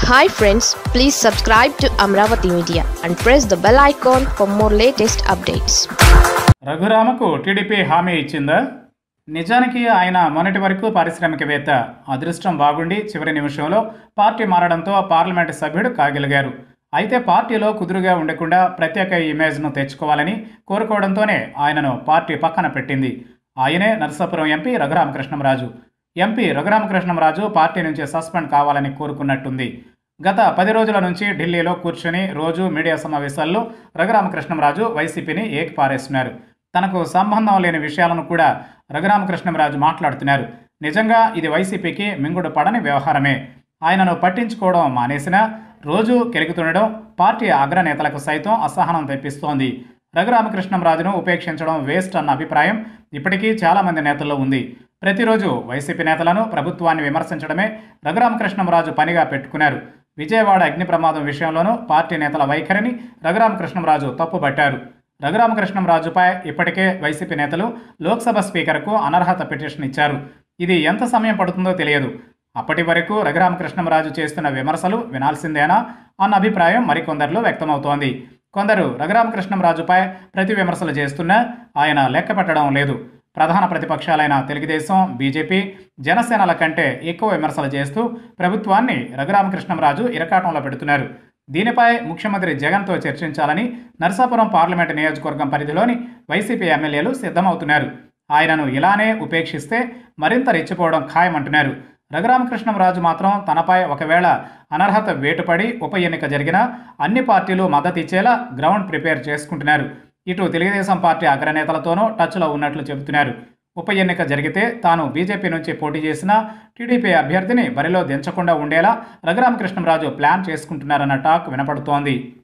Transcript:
hi friends please subscribe to Amaravati media and press the bell icon for more latest updates రఘురామకు TDP హామీ ఇచ్చిందా నిజానికి ఆయన మొన్నటి వరకు పారిశ్రామికవేత్త అదృష్టం బాగుండి చివరి నిమిషంలో పార్టీ మారడంతో పార్లమెంటు సభ్యుడు కాగలిగారు అయితే పార్టీలో కుదురుగా ఉండకుండా ప్రత్యేక ఇమేజ్ను తెచ్చుకోవాలని కోరుకోవడంతోనే ఆయనను పార్టీ పక్కన పెట్టింది ఆయనే Narasapuram MP Raghurama Krishnam Raju MP Raghurama Krishnam Raju party నుంచి సస్పెండ్ కావాలని కోరుకున్నట్టుంది గత పది రోజుల నుంచి ఢిల్లీలో కూర్చుని రోజు మీడియా సమావేశాల్లో రఘురామకృష్ణంరాజు వైసీపీని ఏకిపారేస్తున్నారు తనకు సంబంధం లేని విషయాలను కూడా రఘురామకృష్ణంరాజు మాట్లాడుతున్నారు నిజంగా ఇది వైసీపీకి మింగుడు పడని వ్యవహారమే ఆయనను పట్టించుకోవడం మానేసినా రోజు కెలుగుతుండడం పార్టీ అగ్రనేతలకు సైతం అసహనం తెప్పిస్తోంది రఘురామకృష్ణంరాజును ఉపేక్షించడం వేస్ట్ అన్న అభిప్రాయం ఇప్పటికీ చాలామంది నేతల్లో ఉంది ప్రతిరోజు వైసీపీ నేతలను ప్రభుత్వాన్ని విమర్శించడమే రఘురామకృష్ణంరాజు పనిగా పెట్టుకున్నారు విజయవాడ అగ్ని ప్రమాదం విషయంలోనూ పార్టీ నేతల వైఖరిని రఘురామకృష్ణంరాజు తప్పుబట్టారు రఘురామకృష్ణంరాజుపై ఇప్పటికే వైసీపీ నేతలు లోక్సభ స్పీకర్కు అనర్హత పిటిషన్ ఇచ్చారు ఇది ఎంత సమయం పడుతుందో తెలియదు అప్పటి వరకు రఘురామకృష్ణంరాజు చేస్తున్న విమర్శలు వినాల్సిందేనా అన్న అభిప్రాయం మరికొందరిలో వ్యక్తమవుతోంది కొందరు రఘురామకృష్ణంరాజుపై ప్రతి విమర్శలు చేస్తున్నా ఆయన లెక్క పెట్టడం లేదు ప్రధాన ప్రతిపక్షాలైన తెలుగుదేశం బీజేపీ జనసేనల కంటే ఎక్కువ విమర్శలు చేస్తూ ప్రభుత్వాన్ని రఘురామకృష్ణంరాజు ఇరకాటంలో పెడుతున్నారు దీనిపై ముఖ్యమంత్రి జగన్తో చర్చించాలని నరసాపురం పార్లమెంటు నియోజకవర్గం పరిధిలోని వైసీపీ ఎమ్మెల్యేలు సిద్ధమవుతున్నారు ఆయనను ఇలానే ఉపేక్షిస్తే మరింత రెచ్చిపోవడం ఖాయమంటున్నారు రఘురామకృష్ణంరాజు మాత్రం తనపై ఒకవేళ అనర్హత వేటుపడి ఉప ఎన్నిక జరిగినా అన్ని పార్టీలు మద్దతు ఇచ్చేలా గ్రౌండ్ ప్రిపేర్ చేసుకుంటున్నారు ఇటు తెలుగుదేశం పార్టీ అగ్రనేతలతోనూ టచ్లో ఉన్నట్లు చెబుతున్నారు ఉప ఎన్నిక జరిగితే తాను బీజేపీ నుంచి పోటీ చేసిన టీడీపీ అభ్యర్థిని బరిలో దించకుండా ఉండేలా రఘురామకృష్ణంరాజు ప్లాన్ చేసుకుంటున్నారన్న టాక్ వినపడుతోంది